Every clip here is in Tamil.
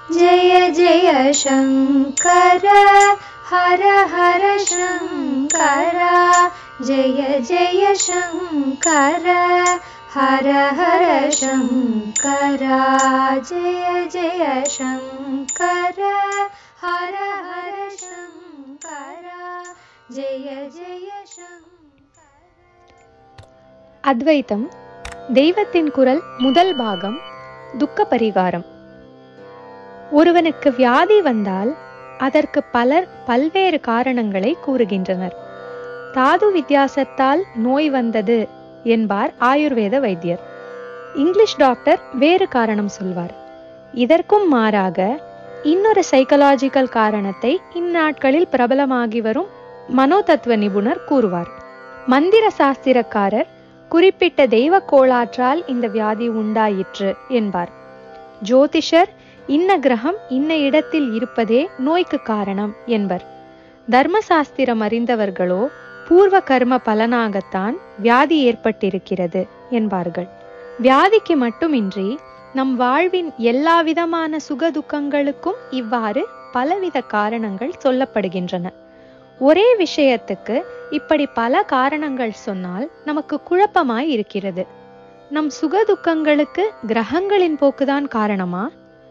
जय जय शङ्कर हर हर शङ्कर जय जय शङ्कर हर हर शङ्कर जय जय शङ्कर हर हर शङ्कर जय जय शङ्कर அத்வைத்தம் தெய்வத்தின் குரல் முதல் பாகம் துக்க பரிகாரம் ஒருவனுக்கு வியாதி வந்தால் அதற்கு பலர் பல்வேறு காரணங்களை கூறுகின்றனர் தாது வித்தியாசத்தால் நோய் வந்தது என்பார் ஆயுர்வேத வைத்தியர் இங்கிலீஷ் டாக்டர் வேறு காரணம் சொல்வார் இதற்கும் மாறாக இன்னொரு சைக்கலாஜிக்கல் காரணத்தை இந்நாட்களில் பிரபலமாகி வரும் மனோதத்துவ நிபுணர் கூறுவார் மந்திர சாஸ்திரக்காரர் குறிப்பிட்ட தெய்வ கோளாற்றால் இந்த வியாதி உண்டாயிற்று என்பார் ஜோதிஷர் இன்ன கிரகம் இன்ன இடத்தில் இருப்பதே நோய்க்கு காரணம் என்பர் தர்மசாஸ்திரம் அறிந்தவர்களோ பூர்வ கர்ம பலனாகத்தான் வியாதி ஏற்பட்டிருக்கிறது என்பார்கள் வியாதிக்கு மட்டுமின்றி நம் வாழ்வின் எல்லா விதமான சுக துக்கங்களுக்கும் இவ்வாறு பலவித காரணங்கள் சொல்லப்படுகின்றன ஒரே விஷயத்துக்கு இப்படி பல காரணங்கள் சொன்னால் நமக்கு குழப்பமாய் இருக்கிறது நம் சுக துக்கங்களுக்கு கிரகங்களின் போக்குதான் காரணமா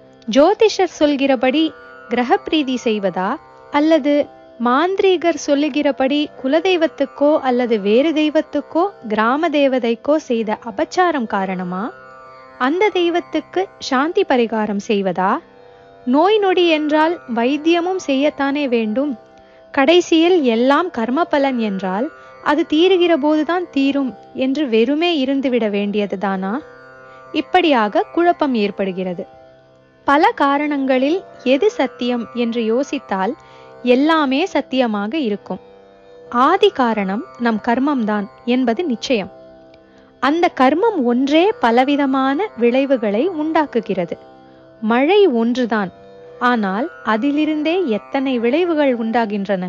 ஜோதிஷர் சொல்கிறபடி கிரக பிரீதி செய்வதா அல்லது மாந்திரீகர் சொல்லுகிறபடி குலதெய்வத்துக்கோ அல்லது வேறு தெய்வத்துக்கோ கிராம தேவதைக்கோ செய்த அபச்சாரம் காரணமா அந்த தெய்வத்துக்கு சாந்தி பரிகாரம் செய்வதா நோய் நொடி என்றால் வைத்தியமும் செய்யத்தானே வேண்டும் கடைசியில் எல்லாம் கர்ம பலன் என்றால் அது தீருகிற போதுதான் தீரும் என்று வெறுமே இருந்துவிட வேண்டியதுதானா இப்படியாக குழப்பம் ஏற்படுகிறது பல காரணங்களில் எது சத்தியம் என்று யோசித்தால் எல்லாமே சத்தியமாக இருக்கும் ஆதி காரணம் நம் கர்மம்தான் என்பது நிச்சயம் அந்த கர்மம் ஒன்றே பலவிதமான விளைவுகளை உண்டாக்குகிறது மழை ஒன்றுதான் ஆனால் அதிலிருந்தே எத்தனை விளைவுகள் உண்டாகின்றன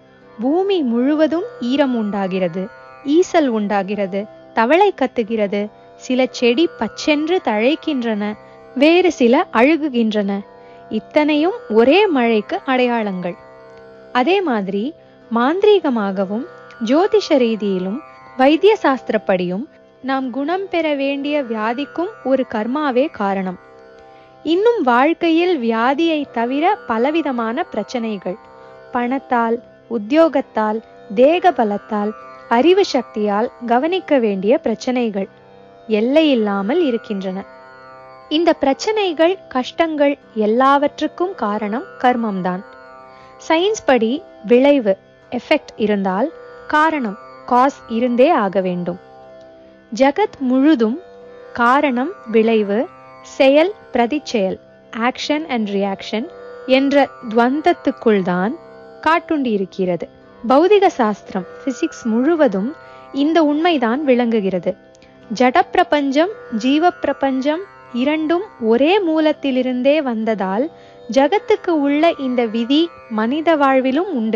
பூமி முழுவதும் ஈரம் உண்டாகிறது ஈசல் உண்டாகிறது தவளை கத்துகிறது சில செடி பச்சென்று தழைக்கின்றன வேறு சில அழுகுகின்றன இத்தனையும் ஒரே மழைக்கு அடையாளங்கள் அதே மாதிரி மாந்திரீகமாகவும் ஜோதிஷ ரீதியிலும் வைத்திய சாஸ்திரப்படியும் நாம் குணம் பெற வேண்டிய வியாதிக்கும் ஒரு கர்மாவே காரணம் இன்னும் வாழ்க்கையில் வியாதியை தவிர பலவிதமான பிரச்சனைகள் பணத்தால் உத்தியோகத்தால் தேக பலத்தால் அறிவு சக்தியால் கவனிக்க வேண்டிய பிரச்சனைகள் எல்லையில்லாமல் இருக்கின்றன இந்த பிரச்சனைகள் கஷ்டங்கள் எல்லாவற்றுக்கும் காரணம் கர்மம்தான் சயின்ஸ் படி விளைவு எஃபெக்ட் இருந்தால் காரணம் காஸ் இருந்தே ஆக வேண்டும் ஜகத் முழுதும் காரணம் விளைவு செயல் பிரதிச்செயல் ஆக்ஷன் அண்ட் ரியாக்ஷன் என்ற துவந்தத்துக்குள் தான் காட்டுண்டி இருக்கிறது பௌதிக சாஸ்திரம் பிசிக்ஸ் முழுவதும் இந்த உண்மைதான் விளங்குகிறது ஜட பிரபஞ்சம் ஜீவ பிரபஞ்சம் இரண்டும் ஒரே மூலத்திலிருந்தே வந்ததால் ஜகத்துக்கு உள்ள இந்த விதி மனித வாழ்விலும் உண்டு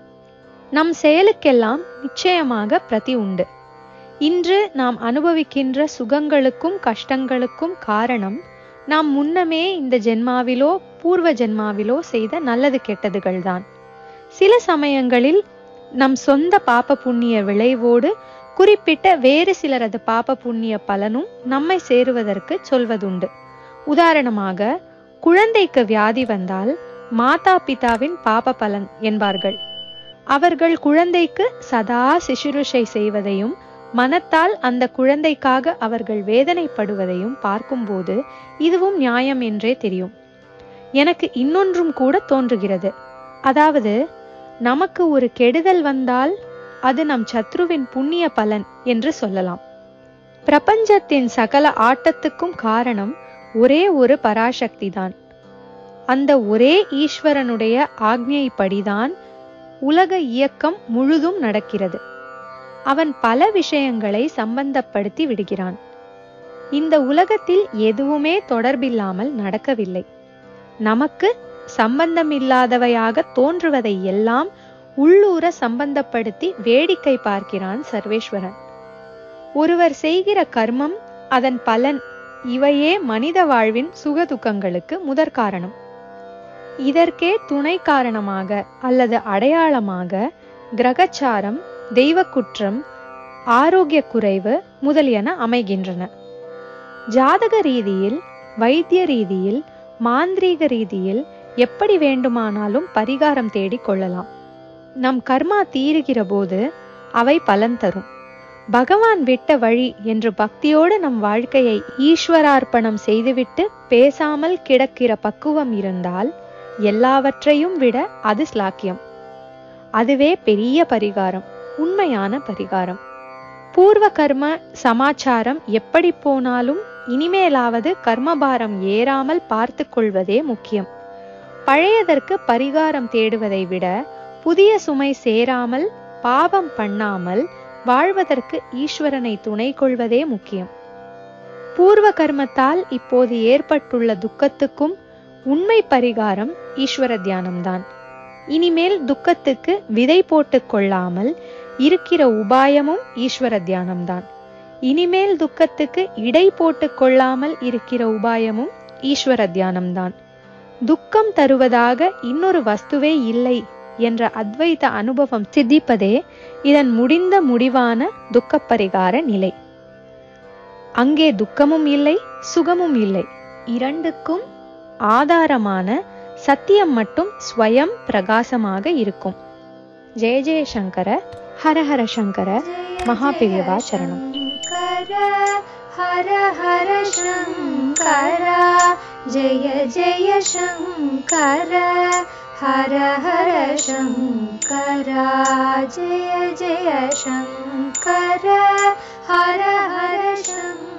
நம் செயலுக்கெல்லாம் நிச்சயமாக பிரதி உண்டு இன்று நாம் அனுபவிக்கின்ற சுகங்களுக்கும் கஷ்டங்களுக்கும் காரணம் நாம் முன்னமே இந்த ஜென்மாவிலோ பூர்வ ஜென்மாவிலோ செய்த நல்லது கெட்டதுகள்தான் சில சமயங்களில் நம் சொந்த பாப புண்ணிய விளைவோடு குறிப்பிட்ட வேறு சிலரது பாப புண்ணிய பலனும் நம்மை சேருவதற்கு சொல்வதுண்டு உதாரணமாக குழந்தைக்கு வியாதி வந்தால் மாதா பிதாவின் பாப பலன் என்பார்கள் அவர்கள் குழந்தைக்கு சதா சிசுருஷை செய்வதையும் மனத்தால் அந்த குழந்தைக்காக அவர்கள் வேதனைப்படுவதையும் பார்க்கும்போது இதுவும் நியாயம் என்றே தெரியும் எனக்கு இன்னொன்றும் கூட தோன்றுகிறது அதாவது நமக்கு ஒரு கெடுதல் வந்தால் அது நம் சத்ருவின் புண்ணிய பலன் என்று சொல்லலாம் பிரபஞ்சத்தின் சகல ஆட்டத்துக்கும் காரணம் ஒரே ஒரு பராசக்தி தான் அந்த ஒரே ஈஸ்வரனுடைய ஆக்ஞைப்படிதான் உலக இயக்கம் முழுதும் நடக்கிறது அவன் பல விஷயங்களை சம்பந்தப்படுத்தி விடுகிறான் இந்த உலகத்தில் எதுவுமே தொடர்பில்லாமல் நடக்கவில்லை நமக்கு சம்பந்தமில்லாதவையாக தோன்றுவதை எல்லாம் உள்ளூர சம்பந்தப்படுத்தி வேடிக்கை பார்க்கிறான் சர்வேஸ்வரன் ஒருவர் செய்கிற கர்மம் அதன் பலன் இவையே மனித வாழ்வின் சுகதுக்கங்களுக்கு முதற் காரணம் இதற்கே துணை காரணமாக அல்லது அடையாளமாக கிரகச்சாரம் தெய்வக்குற்றம் ஆரோக்கிய குறைவு முதலியன அமைகின்றன ஜாதக ரீதியில் வைத்திய ரீதியில் மாந்திரீக ரீதியில் எப்படி வேண்டுமானாலும் பரிகாரம் தேடிக் கொள்ளலாம் நம் கர்மா தீருகிற போது அவை பலன் தரும் பகவான் விட்ட வழி என்று பக்தியோடு நம் வாழ்க்கையை ஈஸ்வரார்ப்பணம் செய்துவிட்டு பேசாமல் கிடக்கிற பக்குவம் இருந்தால் எல்லாவற்றையும் விட அது ஸ்லாக்கியம் அதுவே பெரிய பரிகாரம் உண்மையான பரிகாரம் பூர்வ கர்ம சமாச்சாரம் எப்படி போனாலும் இனிமேலாவது கர்மபாரம் ஏறாமல் பார்த்து கொள்வதே முக்கியம் பழையதற்கு பரிகாரம் தேடுவதை விட புதிய சுமை சேராமல் பாவம் பண்ணாமல் வாழ்வதற்கு ஈஸ்வரனை துணை கொள்வதே முக்கியம் பூர்வ கர்மத்தால் இப்போது ஏற்பட்டுள்ள துக்கத்துக்கும் உண்மை பரிகாரம் ஈஸ்வர தியானம்தான் இனிமேல் துக்கத்துக்கு விதை போட்டுக் கொள்ளாமல் இருக்கிற உபாயமும் ஈஸ்வர தியானம்தான் இனிமேல் துக்கத்துக்கு இடை போட்டுக் கொள்ளாமல் இருக்கிற உபாயமும் ஈஸ்வர தியானம்தான் துக்கம் தருவதாக இன்னொரு வஸ்துவே இல்லை என்ற அத்வைத அனுபவம் சித்திப்பதே இதன் முடிந்த முடிவான துக்கப் பரிகார நிலை அங்கே துக்கமும் இல்லை சுகமும் இல்லை இரண்டுக்கும் ஆதாரமான சத்தியம் மட்டும் ஸ்வயம் பிரகாசமாக இருக்கும் ஜெய ஜெயசங்கர ஹரஹர சங்கர மகாபிரியவா சரணம் हर हर शङ्कर जय जय शङ्कर हर हर शङ्कर जय जय शङ्कर हर हर शङ्कर